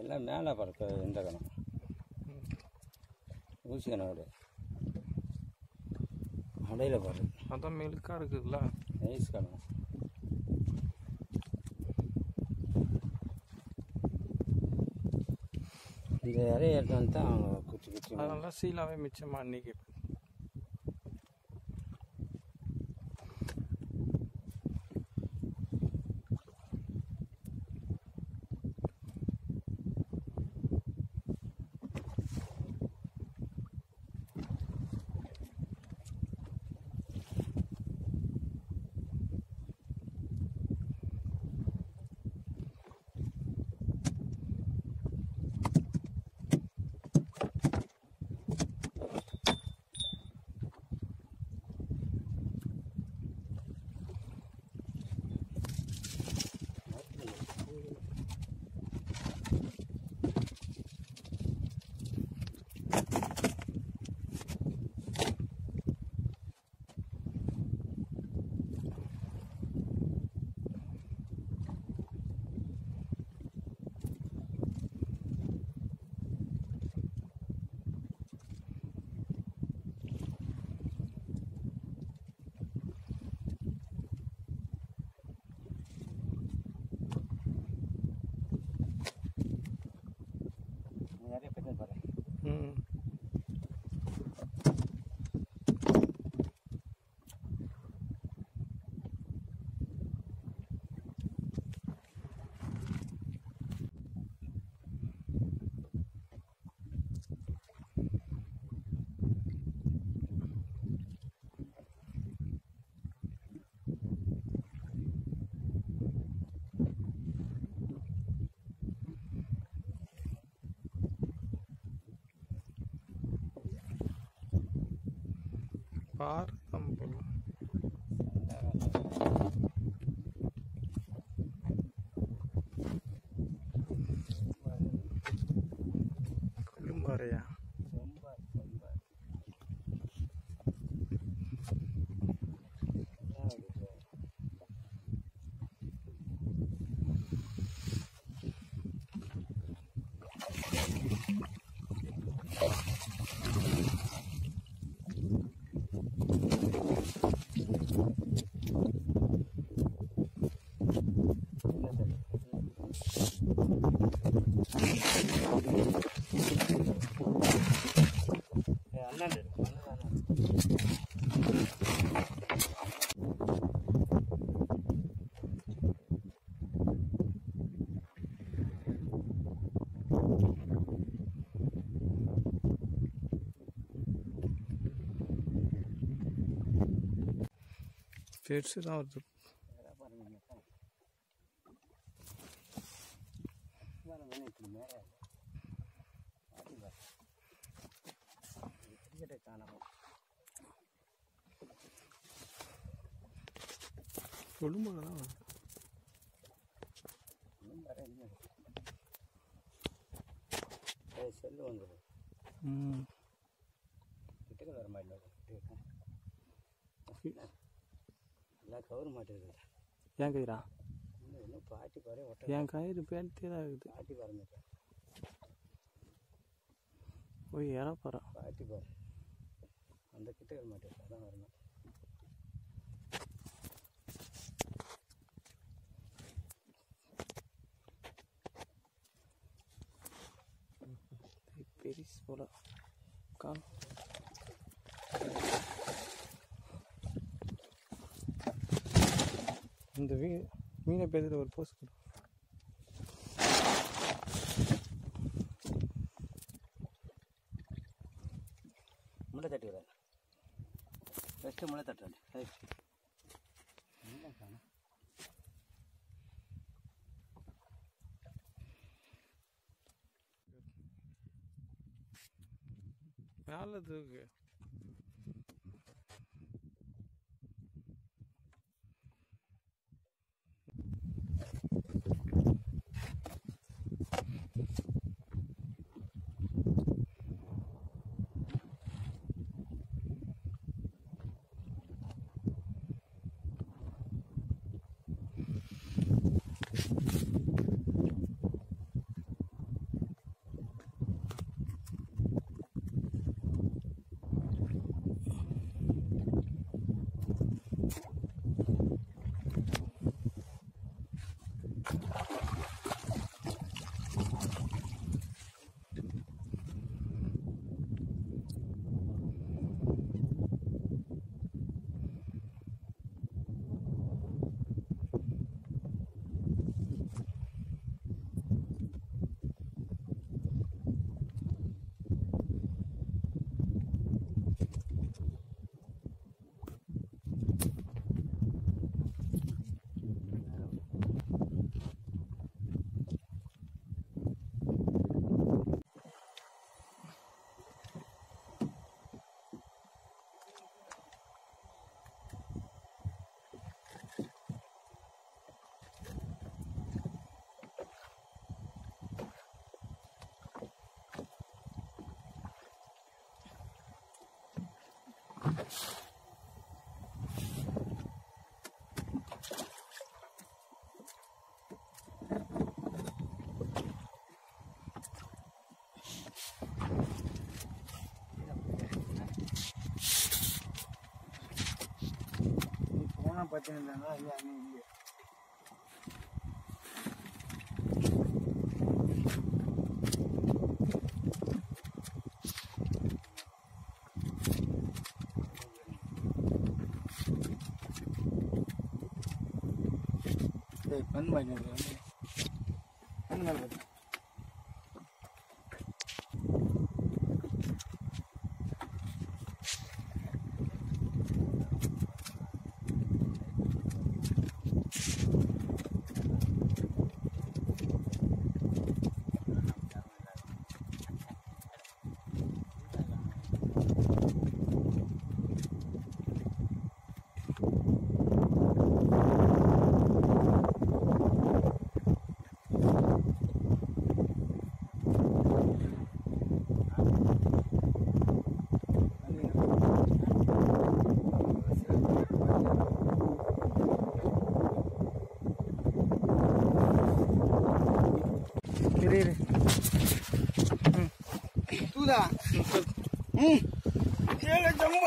எல்லாம் மேலே பறக்க இந்த கணம் ஊசி கணம் கிடையாது அடையில் பாரு அதான் மெழுக்கா இருக்குதுல்ல நைஸ் கணம் இந்த இறைய எடுத்து வந்து தான் அவங்க குச்சி குச்சி அதனால சீலாவே மிச்சமா அன்னைக்கு நிறைய பேர் பாரு ம் பாரு தம்பு கொல்லும்பாறையா ரொம்ப ரொம்ப அண்ணாண்டு பெருசு தான் வருது கொல்லும்பாறை தான் வருது செல்லு வந்துடும் ம் கிட்டக்க வர மாட்டேன் எல்லாம் கவர மாட்டேங்குது ஏன் கயிறா இன்னும் இன்னும் பாட்டி பாரு ஒட்ட என் கயிறு பேண்டே தான் இருக்குது பாட்டி பாருங்க போய் இறப்பாரா பாட்டி பாரு அந்த கிட்ட வர மாட்டேங்குது அதான் வரணும் பெரிஸ் போல கால் இந்த வீ மீனை பேதில் ஒரு போஸ் கொடு முளை தட்டி விட ஃபஸ்ட்டு முளை தட்டுறேன் ரைட் மேலே தூக்கு போனால் பிரச்சனை இல்லைன்னா இல்லை அங்கே இங்கே டேய் பண்ணு வாங்கி பண்ணு மேலே பார்த்து இரு இரு தூதா ம் ஏழு ஜம்பா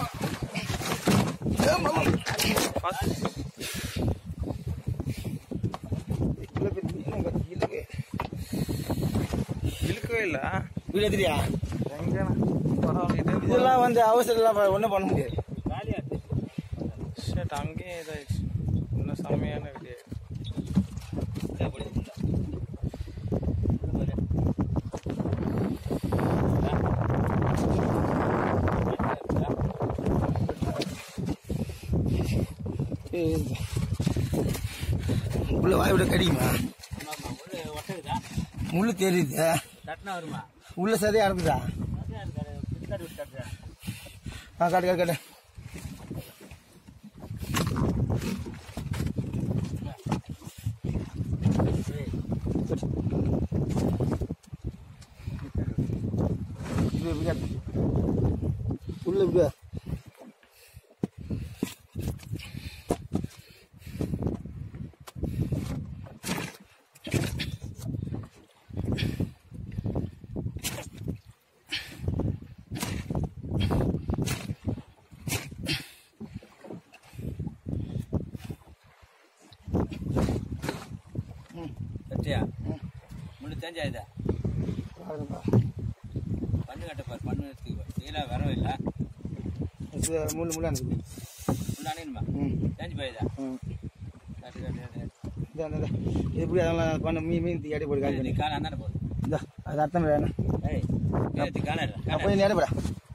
பார்த்து இவ்வளோ பெரிய மீன் கட்டி இருக்கு இழுக்கவே இல்லை வீடு எதிரியா எங்கண்ணா பரவாயில்ல இதே போதும். இதெல்லாம் வந்து அவசரம் இல்லாமல் ஒன்றும் பண்ண முடியாது ஷர்ட் அங்கேயே இதாயிடுச்சு இன்னும் செம்மையான வீடியோ உள்ள வாய் விட கடிக்குமா முள்ளு தெரியுது வருமா உள்ள சதையா இருக்குதா ஆ காட்டு காட்டு காட்டு இப்படி இப்படி காட்டு. உள்ள இப்படி வா. கட்டியா முள்ளு தெரிஞ்சா இதா பாருங்க. பண்ணு கட்டப்பார் பண்ணு எடுத்துக்கோ கீழே வரவே இல்லை இது முள்ளு முள்ளா இருக்குது முள்ளு அணியணுமா ம் தெரிஞ்சு போயிதா ம் கட்டு கட்டு கட்டு இது அந்த இது. இது இப்படி அதெல்லாம் பண்ண மீன் மீன் தீ அடி போட்டு நீ காய்ச்சி காலை அந்தாண்ட போகுது இந்த அது அர்த்தம் வேணும் ஏய் காலை அப்போ நேரம் போடா